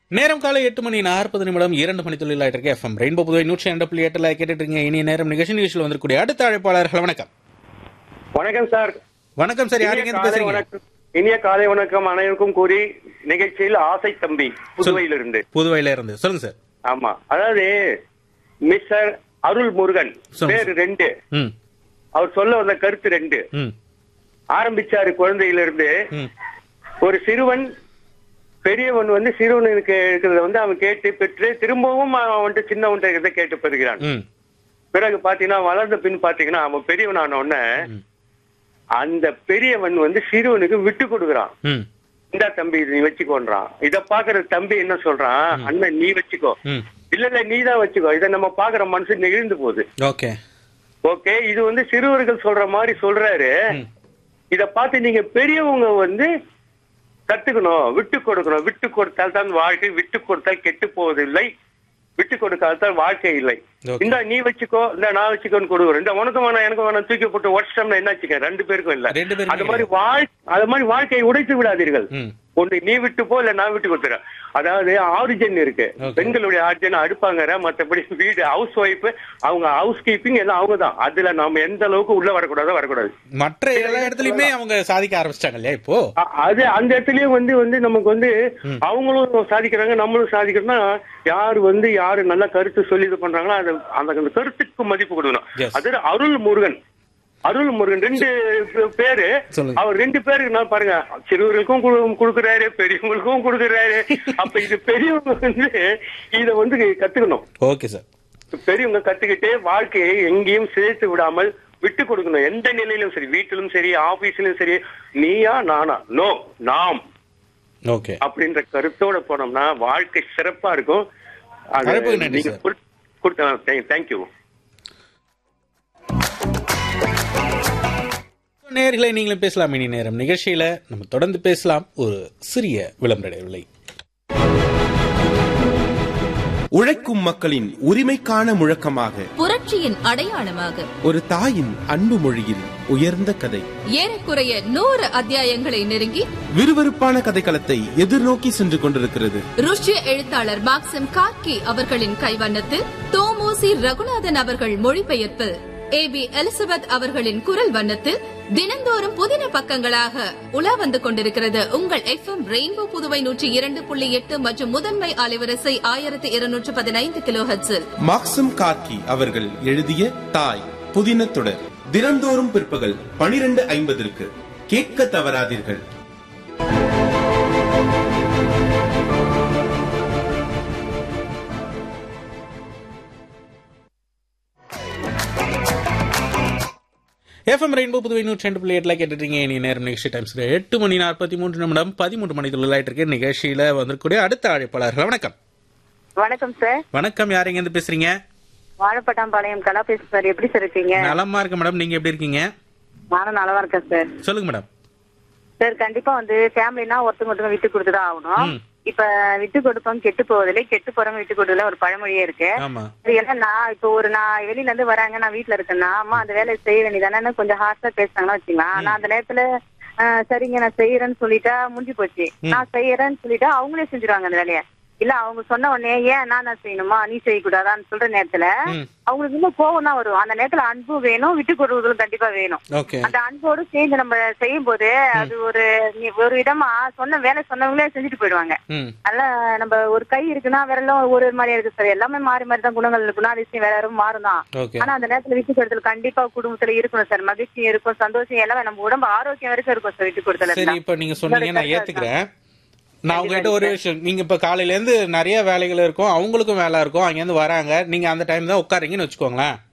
நேரம் காலை எட்டு மணி நாற்பது நிமிடம் இரண்டு மணி தொழிலாயிட்டு இருக்கு எஃப்எம் ரெயின்போ புதுவை நூற்றி ரெண்டு புள்ளி எட்டுல கேட்டுட்டு இருக்கீங்க இனிய நேரம் நிகழ்ச்சி நிகழ்ச்சியில் வந்திருக்கக்கூடிய அடுத்த அழைப்பாளர்கள் வணக்கம் வணக்கம் சார் வணக்கம் சார் யாருங்க இனிய இருந்து காலை பேசுறீங்க வணக்கம் இனிய காலை வணக்கம் அனைவருக்கும் கூறி நிகழ்ச்சியில் ஆசை தம்பி புதுவையிலிருந்து புதுவையில இருந்து சொல்லுங்க சார் ஆமா அதாவது மிஸ்டர் அருள் முருகன் சொல்லுங்க பேர் ரெண்டு ம் அவர் சொல்ல வந்த கருத்து ரெண்டு ம் ஆரம்பிச்சாரு குழந்தையிலிருந்து ம் ஒரு சிறுவன் பெரியவன் வந்து சிறுவனுக்கு இருக்கிறத வந்து அவன் கேட்டு பெற்று திரும்பவும் அவன் வந்துட்டு சின்னவன் இருக்கிறத கேட்டு பெறுகிறான் ம் பிறகு பாத்தீங்கன்னா வளர்ந்த பின் பாத்தீங்கன்னா அவன் பெரியவன் ஆன உடனே ம். அந்த பெரியவன் வந்து சிறுவனுக்கு விட்டு கொடுக்குறான் ம் இந்தா தம்பி இது நீ வச்சுக்கோன்றான் இத பாக்குற தம்பி என்ன சொல்றான் அண்ணன் நீ வச்சுக்கோ ம் இல்ல இல்ல நீ தான் வச்சுக்கோ இத நம்ம பாக்குற மனசு நெகிழ்ந்து போகுது ஓகே ஓகே இது வந்து சிறுவர்கள் சொல்ற மாதிரி சொல்றாரு ம். இத பார்த்து நீங்க பெரியவங்க வந்து கத்துக்கணும் விட்டு கொடுக்கணும் விட்டு கொடுத்தால் தான் வாழ்க்கை விட்டு கொடுத்தால் கெட்டு போவதில்லை விட்டு கொடுக்காதான் வாழ்க்கை இல்லை Okay. இந்த நீ வச்சுக்கோ இந்த நான் வச்சுக்கோன்னு கொடுக்குறேன் இந்த உனக்கும் வேணாம் எனக்கும் வேணாம் தூக்கி போட்டு உடச்சிட்டோம்னா என்ன வச்சுக்க ரெண்டு பேருக்கும் இல்ல ரெண்டு பேருக்கும் அது மாதிரி வாழ் அது மாதிரி வாழ்க்கையை உடைத்து விடாதீர்கள் ம் ஒன்று நீ விட்டு போ இல்ல நான் விட்டு கொடுத்துறேன் அதாவது ஆரிஜின் இருக்கு Okay. பெண்களுடைய ஆரிஜின் அடுப்பாங்கற மத்தபடி வீடு ஹவுஸ் ஒய்ஃப் அவங்க ஹவுஸ் கீப்பிங் எல்லாம் அவங்க தான் அதுல நாம எந்த அளவுக்கு உள்ள வரக்கூடாதோ வரக்கூடாது மற்ற எல்லா இடத்துலயுமே அவங்க சாதிக்க ஆரம்பிச்சிட்டாங்க இல்லையா இப்போ அ- அது அந்த இடத்துலயும் வந்து வந்து நமக்கு வந்து அவங்களும் சாதிக்கிறாங்க நம்மளும் சாதிக்கிறோம்னா யாரு வந்து யாரு நல்ல கருத்து சொல்லி இது பண்றாங்களோ அது அந்த அந்த கருத்துக்கு மதிப்பு Yes. கொடுக்கணும் அது அருள் முருகன் அருள் முருகன் ரெண்டு பே- பேரு சொல்லுங்க. அவர் ரெண்டு பேருக்கு நான் பாருங்க சிறுவர்களுக்கும் குடு- கொடுக்குறாரு பெரியவங்களுக்கும் கொடுக்குறாரு அப்ப இது பெரியவங்க வந்து இத வந்து கத்துக்கணும் ஓகே சார் பெரியவங்க கத்துக்கிட்டு வாழ்க்கையை எங்கேயும் சேர்த்து விடாமல் விட்டு கொடுக்கணும் எந்த நிலையிலும் சரி வீட்டிலும் சரி ஆபீஸ்லயும் சரி நீயா நானா நோ நாம் ஓகே அப்படின்ற கருத்தோட போனோம்னா வாழ்க்கை சிறப்பா இருக்கும் அது அழைப்புக்கு நன்றி நீங்க சார். கொடுத்த- கொடுத்த தேங்க்யூ நேர்களை நீங்களும் பேசலாம் இனி நேரம் நிகழ்ச்சியில நம்ம தொடர்ந்து பேசலாம் ஒரு சிறிய விளம்பர இடைவேளை உழைக்கும் மக்களின் உரிமைக்கான முழக்கமாக புரட்சியின் அடையாளமாக ஒரு தாயின் அன்பு மொழியில் உயர்ந்த கதை ஏறக்குறைய நூறு அத்தியாயங்களை நெருங்கி விறுவிறுப்பான கதைக்களத்தை எதிர்நோக்கி சென்று கொண்டிருக்கிறது ருஷ்ய எழுத்தாளர் மாக்சிம் கார்கி அவர்களின் கைவண்ணத்தில் தோமோசி ரகுநாதன் அவர்கள் மொழிபெயர்ப்பு ஏ பி எலிசபெத் அவர்களின் குரல் வண்ணத்தில் தினந்தோறும் புதின பக்கங்களாக உலா வந்து கொண்டிருக்கிறது உங்கள் எஃப் எம் ரெயின்போ புதுவை நூற்றி இரண்டு புள்ளி எட்டு மற்றும் முதன்மை அலைவரிசை ஆயிரத்தி இருநூற்று பதினைந்து கிலோ ஹெட்ஸில் மாக்சம் கார்கி அவர்கள் எழுதிய தாய் புதின தொடர் தினந்தோறும் பிற்பகல் பனிரெண்டு ஐம்பதற்கு கேட்க தவறாதீர்கள் எஃப்எம் ரெயின்போ புதுவை நூற்றி ரெண்டு புள்ளி எட்டுல கேட்டுட்டீங்க இனி நேரம் நிகழ்ச்சி டைம்ஸ் எட்டு மணி நாற்பத்தி மூன்று நிமிடம் பதிமூன்று மணி தொழிலாயிட்டு இருக்கு நிகழ்ச்சியில வந்திருக்கக்கூடிய அடுத்த அழைப்பாளர்கள் வணக்கம் வணக்கம் சார் வணக்கம் யாருங்க இருந்து பேசுறீங்க வாழப்பட்டாம்பாளையம் கலா பேசு சார் எப்படி சார் இருக்கீங்க நலமா இருக்கு மேடம் நீங்க எப்படி இருக்கீங்க நானும் நலமா இருக்கேன் சார் சொல்லுங்க மேடம் சார் கண்டிப்பா வந்து ஃபேமிலினா ஒருத்தங்க ஒருத்தங்க விட்டு கொடுத்துதான் ஆகணும் ம். இப்ப விட்டு கொடுப்போம் கெட்டு போவதில்லை கெட்டு போறவங்க விட்டு கொடுக்கல ஒரு பழமொழியே இருக்கு ஆமா அது என்னன்னா இப்போ ஒரு நான் வெளியில இருந்து வராங்க நான் வீட்ல இருக்கேன்னா அம்மா அந்த வேலையை செய்ய வேண்டியதானே கொஞ்சம் ஹார்ஷா பேசுனாங்கன்னா வச்சுக்கலாம் நான் அந்த நேரத்துல ஆஹ், சரிங்க நான் செய்யறேன்னு சொல்லிட்டா முடிஞ்சு போச்சு நான் செய்யறேன்னு சொல்லிட்டா அவங்களே செஞ்சுருவாங்க அந்த வேலையை இல்ல அவங்க சொன்ன உடனே ஏன் நான் நான் செய்யணுமா நீ செய்யக்கூடாதான்னு சொல்ற நேரத்துல ம். அவங்களுக்கு இன்னும் கோவம் தான் வரும் அந்த நேரத்துல அன்பு வேணும் விட்டு கொடுக்கறதும் கண்டிப்பா வேணும் ஓகே அந்த அன்போடு சேர்ந்து நம்ம செய்யும் போது அது ஒரு நீ- ஒரு விதமா சொன்ன வேலை சொன்னவங்களே செஞ்சுட்டு போயிடுவாங்க ம் நல்லா நம்ம ஒரு கை இருக்குன்னா விரலும் ஒரு ஒரு மாதிரியா இருக்கு சார் எல்லாமே மாறி மாறி தான் குணங்கள் இருக்குன்னா அதிசயம் வேற யாரும் மாறும் தான் ஓகே ஆனா அந்த நேரத்துல விட்டு கொடுத்தல் கண்டிப்பா குடும்பத்துல இருக்கணும் சார் மகிழ்ச்சி இருக்கும் சந்தோஷம் எல்லாமே நம்ம உடம்பு ஆரோக்கியம் வரைக்கும் இருக்கும் சார் விட்டு கொடுத்தல் சரி இருந்தா. இப்ப நீங்க சொன்னீங்க நான் ஏத்துக்கிறேன் நான் உங்ககிட்ட ஒரு விஷயம் நீங்க இப்ப காலையில இருந்து நிறைய வேலைகள் இருக்கும் அவங்களுக்கும் வேலை இருக்கும் அங்க இருந்து வராங்க நீங்க அந்த டைம் தான் உட்காரீங்கன்னு வச்சுக்கோங்களேன்